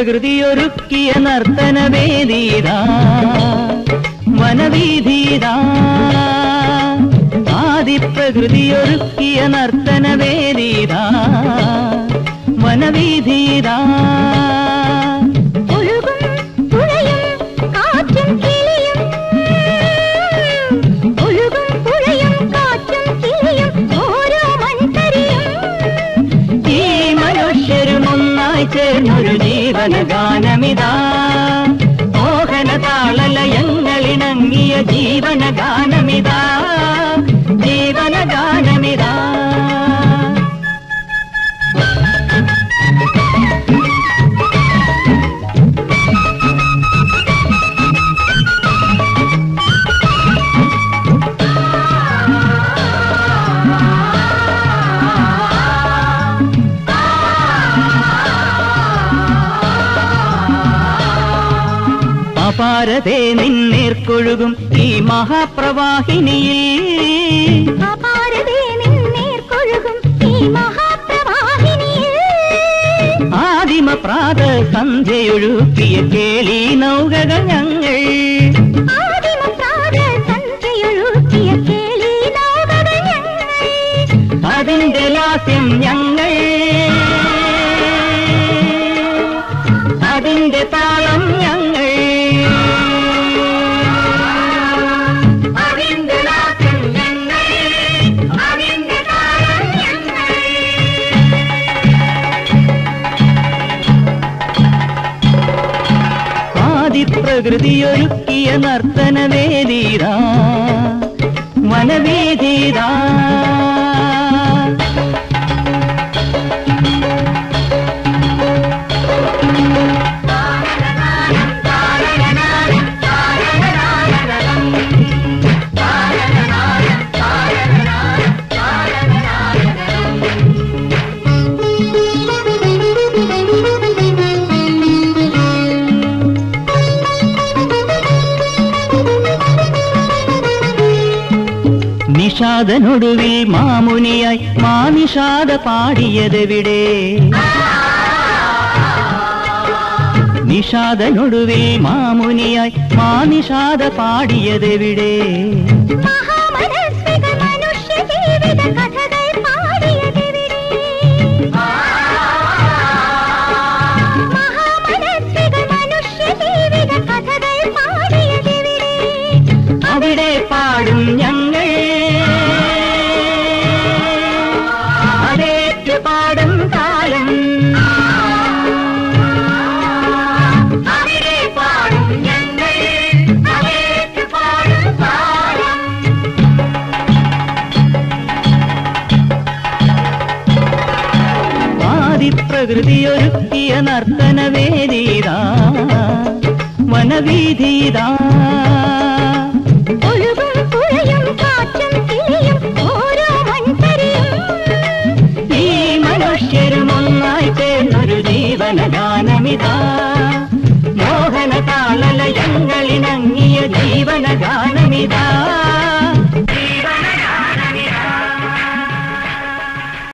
ആദിപ്രകൃതിയൊരുക്കിയ നർത്തനവേദീതാ വനവീധീതാ ആദിപ്രകൃതിയൊരുക്കിയ നർത്തനവേദീതാ വനവീധീതാ ഒഴുകും പുഴയും കാറ്റും കിളിയും ഒഴുകും പുഴയും കാറ്റും കിളിയും ഓരോ മൺതരിയും ഈ മനുഷ്യരും ഒന്നായി ചേർന്നൊരു ജീവനഗാനമിതാ മോഹന താളലയങ്ങളിണങ്ങിയ ജീവനഗാനമിതാ ജീവനഗാനമിതാ അപാരതേ നിന്നേർക്കൊഴുകും ഈ മഹാപ്രവാഹിനിയിൽ അപാരതേ നിന്നേർക്കൊഴുകും ഈ മഹാപ്രവാഹിനിയിൽ ആദിമ പ്രാത സന്ധ്യയൊഴുക്കിയ കേളി നൗകകൾ ഞങ്ങൾ ആദിമപ്രാത സന്ധ്യയൊഴുക്കിയ കേളി നൗകകൾ ഞങ്ങൾ അതിന്റെ ലാസ്യം ഞങ്ങൾ അതിന്റെ താളം ഞങ്ങൾ അതിന്റെ ലാസ്യം ഞങ്ങൾ അതിന്റെ താളം ഞങ്ങൾ ആദിപ്രകൃതിയൊരുക്കിയ നർത്തനവേദീരാ വനവേദീരാ നിഷാദനൊടുവിൽ മാമുനിയായി മാനിഷാദ പാടിയതെവിടെ നിഷാദനൊടുവിൽ മാമുനിയായി മാനിഷാദ പാടിയതെവിടെ മഹാമനസ്വിക മനുഷ്യ ജീവിത കഥകൾ പാടിയതെവിടെ മഹാമനസ്വിക മനുഷ്യ ജീവിത കഥകൾ പാടിയതെവിടെ അവിടെ പാടും ഞങ്ങൾ അതേറ്റു പാടും കാലം അവിടെ പാടും ഞങ്ങൾ അതേറ്റു പാടും കാലം ആദിപ്രകൃതിയൊരുക്കിയ നർത്തനവേദീതാ വനവീധീതാ ഒഴുകും പുഴയും കാറ്റും കിളിയും ഓരോ മൺതരിയും ഈ മനുഷ്യരും ഒന്നായി ചേർന്നൊരു ജീവനഗാനമിതാ മോഹന താളലയങ്ങളിണങ്ങിയ ജീവനഗാനമിതാ